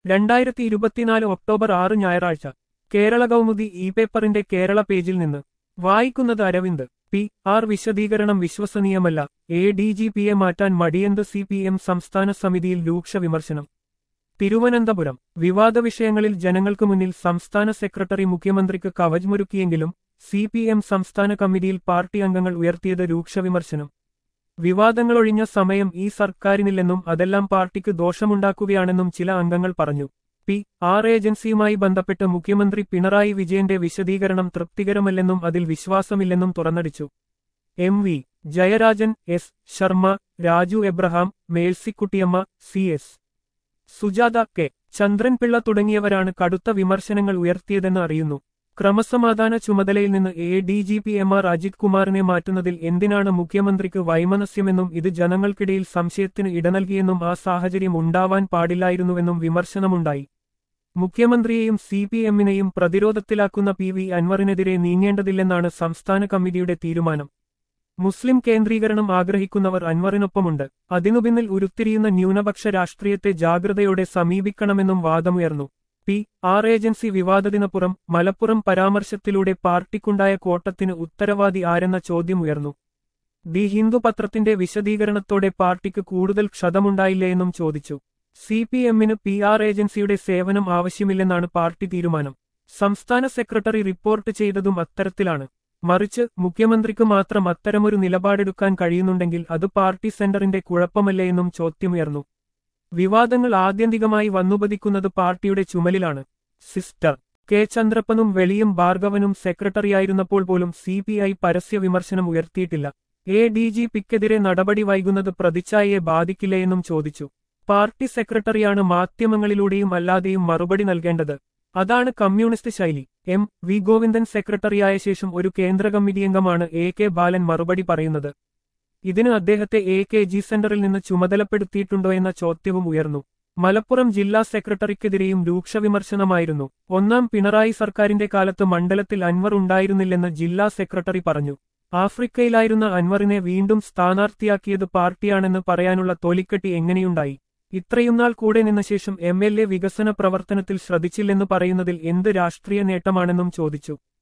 രണ്ടായിരത്തി ഇരുപത്തിനാല് ഒക്ടോബർ ആറ് ഞായറാഴ്ച കേരള കൗമുദി ഇ പേപ്പറിന്റെ കേരള പേജിൽ നിന്ന് വായിക്കുന്നത് അരവിന്ദ് പി ആർ വിശദീകരണം വിശ്വസനീയമല്ല എ ഡി ജി പിയെ മാറ്റാൻ മടിയന്ത് സി പി എം സംസ്ഥാന സമിതിയിൽ രൂക്ഷ വിമർശനം തിരുവനന്തപുരം വിവാദ വിഷയങ്ങളിൽ ജനങ്ങൾക്ക് മുന്നിൽ സംസ്ഥാന സെക്രട്ടറി മുഖ്യമന്ത്രിക്ക് കവചമൊരുക്കിയെങ്കിലും സി പി എം സംസ്ഥാന കമ്മിറ്റിയിൽ പാർട്ടി അംഗങ്ങൾ ഉയർത്തിയത് രൂക്ഷ വിമർശനം വിവാദങ്ങളൊഴിഞ്ഞ സമയം ഈ സർക്കാരിനില്ലെന്നും അതെല്ലാം പാർട്ടിക്ക് ദോഷമുണ്ടാക്കുകയാണെന്നും ചില അംഗങ്ങൾ പറഞ്ഞു പി ആർ ഏജൻസിയുമായി ബന്ധപ്പെട്ട് മുഖ്യമന്ത്രി പിണറായി വിജയന്റെ വിശദീകരണം തൃപ്തികരമല്ലെന്നും അതിൽ വിശ്വാസമില്ലെന്നും തുറന്നടിച്ചു M V Jayarajan S Sharma Raju Abraham Mercykuttyamma C S Sujatha K Chandran Pillai തുടങ്ങിയവരാണ് കടുത്ത വിമർശനങ്ങൾ ഉയർത്തിയതെന്ന് അറിയുന്നു ക്രമസമാധാന ചുമതലയിൽ നിന്ന് A D G P M R Ajith കുമാറിനെ മാറ്റുന്നതിൽ എന്തിനാണ് മുഖ്യമന്ത്രിക്ക് വൈമനസ്യമെന്നും ഇത് ജനങ്ങൾക്കിടയിൽ സംശയത്തിന് ഇടനൽകിയെന്നും ആ സാഹചര്യം ഉണ്ടാവാൻ പാടില്ലായിരുന്നുവെന്നും വിമർശനമുണ്ടായി മുഖ്യമന്ത്രിയെയും സി പി എമ്മിനെയും പ്രതിരോധത്തിലാക്കുന്ന പി വി അൻവറിനെതിരെ നീങ്ങേണ്ടതില്ലെന്നാണ് സംസ്ഥാന കമ്മിറ്റിയുടെ തീരുമാനം മുസ്ലിം കേന്ദ്രീകരണം ആഗ്രഹിക്കുന്നവർ അൻവറിനൊപ്പമുണ്ട് അതിനു പിന്നിൽ ഉരുത്തിരിയുന്ന ന്യൂനപക്ഷ രാഷ്ട്രീയത്തെ ജാഗ്രതയോടെ സമീപിക്കണമെന്നും വാദമുയർന്നു പി ആർ ഏജൻസി വിവാദത്തിനപ്പുറം മലപ്പുറം പരാമർശത്തിലൂടെ പാർട്ടിക്കുണ്ടായ കോട്ടത്തിന് ഉത്തരവാദി ആരെന്ന ചോദ്യമുയർന്നു ദി ഹിന്ദു പത്രത്തിന്റെ വിശദീകരണത്തോടെ പാർട്ടിക്ക് കൂടുതൽ ക്ഷതമുണ്ടായില്ലേയെന്നും ചോദിച്ചു സി പി എമ്മിന് പി ആർ ഏജൻസിയുടെ സേവനം ആവശ്യമില്ലെന്നാണ് പാർട്ടി തീരുമാനം സംസ്ഥാന സെക്രട്ടറി റിപ്പോർട്ട് ചെയ്തതും അത്തരത്തിലാണ് മറിച്ച് മുഖ്യമന്ത്രിക്ക് മാത്രം അത്തരമൊരു നിലപാടെടുക്കാൻ കഴിയുന്നുണ്ടെങ്കിൽ അത് പാർട്ടി സെന്ററിന്റെ കുഴപ്പമല്ലേയെന്നും ചോദ്യമുയർന്നു വിവാദങ്ങൾ ആത്യന്തികമായി വന്നുപതിക്കുന്നത് പാർട്ടിയുടെ ചുമലിലാണ് സിസ്റ്റർ കെ ചന്ദ്രപ്പനും വെളിയും ഭാർഗവനും സെക്രട്ടറിയായിരുന്നപ്പോൾ പോലും സി പി ഐ പരസ്യ വിമർശനം ഉയർത്തിയിട്ടില്ല എ ഡി ജി പിക്കെതിരെ നടപടി വൈകുന്നത് പ്രതിച്ഛായയെ ബാധിക്കില്ലേയെന്നും ചോദിച്ചു പാർട്ടി സെക്രട്ടറിയാണ് മാധ്യമങ്ങളിലൂടെയും അല്ലാതെയും മറുപടി നൽകേണ്ടത് അതാണ് കമ്മ്യൂണിസ്റ്റ് ശൈലി എം വി ഗോവിന്ദൻ സെക്രട്ടറിയായ ശേഷം ഒരു കേന്ദ്ര കമ്മിറ്റി അംഗമാണ് എ കെ ബാലൻ മറുപടി പറയുന്നത് ഇതിന് അദ്ദേഹത്തെ എ കെ ജി സെന്ററിൽ നിന്ന് ചുമതലപ്പെടുത്തിയിട്ടുണ്ടോ എന്ന ചോദ്യവും ഉയർന്നു മലപ്പുറം ജില്ലാ സെക്രട്ടറിക്കെതിരെയും രൂക്ഷ വിമർശനമായിരുന്നു ഒന്നാം പിണറായി സർക്കാരിന്റെ കാലത്ത് മണ്ഡലത്തിൽ അൻവർ ഉണ്ടായിരുന്നില്ലെന്ന് ജില്ലാ സെക്രട്ടറി പറഞ്ഞു ആഫ്രിക്കയിലായിരുന്ന അൻവറിനെ വീണ്ടും സ്ഥാനാർത്ഥിയാക്കിയത് പാർട്ടിയാണെന്ന് പറയാനുള്ള തൊലിക്കെട്ടി എങ്ങനെയുണ്ടായി ഇത്രയും നാൾ കൂടെ നിന്ന ശേഷം എം എൽ എ വികസന പ്രവർത്തനത്തിൽ ശ്രദ്ധിച്ചില്ലെന്ന് പറയുന്നതിൽ എന്ത് രാഷ്ട്രീയ നേട്ടമാണെന്നും ചോദിച്ചു